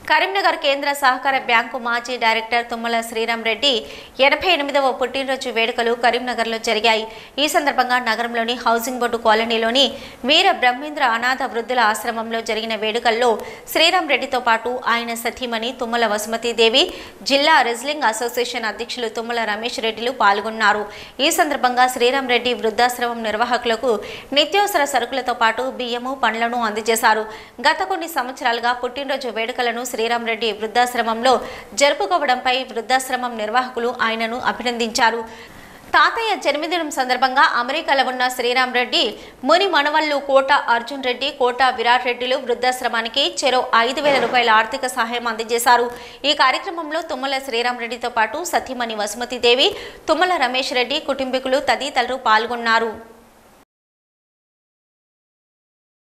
కరీంనగర్ కేంద్ర సహకార బ్యాంకు మాజీ డైరెక్టర్ తుమ్మల శ్రీరామ్ రెడ్డి ఎనభై ఎనిమిదవ పుట్టినరోజు వేడుకలు కరీంనగర్లో జరిగాయి ఈ సందర్భంగా నగరంలోని హౌసింగ్ బోర్డు కాలనీలోని వీర బ్రహ్మేంద్ర అనాథ వృద్ధుల ఆశ్రమంలో జరిగిన వేడుకల్లో శ్రీరామ్ రెడ్డితో పాటు ఆయన సతీమణి తుమ్మల వసుమతీదేవి జిల్లా రెజ్లింగ్ అసోసియేషన్ అధ్యక్షులు తుమ్మల రమేష్ రెడ్డిలు పాల్గొన్నారు ఈ సందర్భంగా శ్రీరామ్ రెడ్డి వృద్ధాశ్రమం నిర్వాహకులకు నిత్యావసర సరుకులతో పాటు బియ్యము పండ్లను అందజేశారు గత కొన్ని సంవత్సరాలుగా పుట్టినరోజు వేడుకలను శ్రీరామ్ రెడ్డి వృద్ధాశ్రమంలో జరుపుకోవడంపై వృద్ధాశ్రమం నిర్వాహకులు ఆయనను అభినందించారు తాతయ్య జన్మదినం సందర్భంగా అమెరికాలో ఉన్న శ్రీరామ్ రెడ్డి ముని మనవళ్లు కోట అర్జున్ రెడ్డి కోట విరాట్ రెడ్డిలు వృద్ధాశ్రమానికి చెరో ఐదు వేల రూపాయల ఆర్థిక సహాయం అందజేశారు ఈ కార్యక్రమంలో తుమ్మల శ్రీరామ్ రెడ్డితో పాటు సతీమణి వసుమతిదేవి తుమ్మల రమేష్ రెడ్డి కుటుంబీకులు తదితరులు పాల్గొన్నారు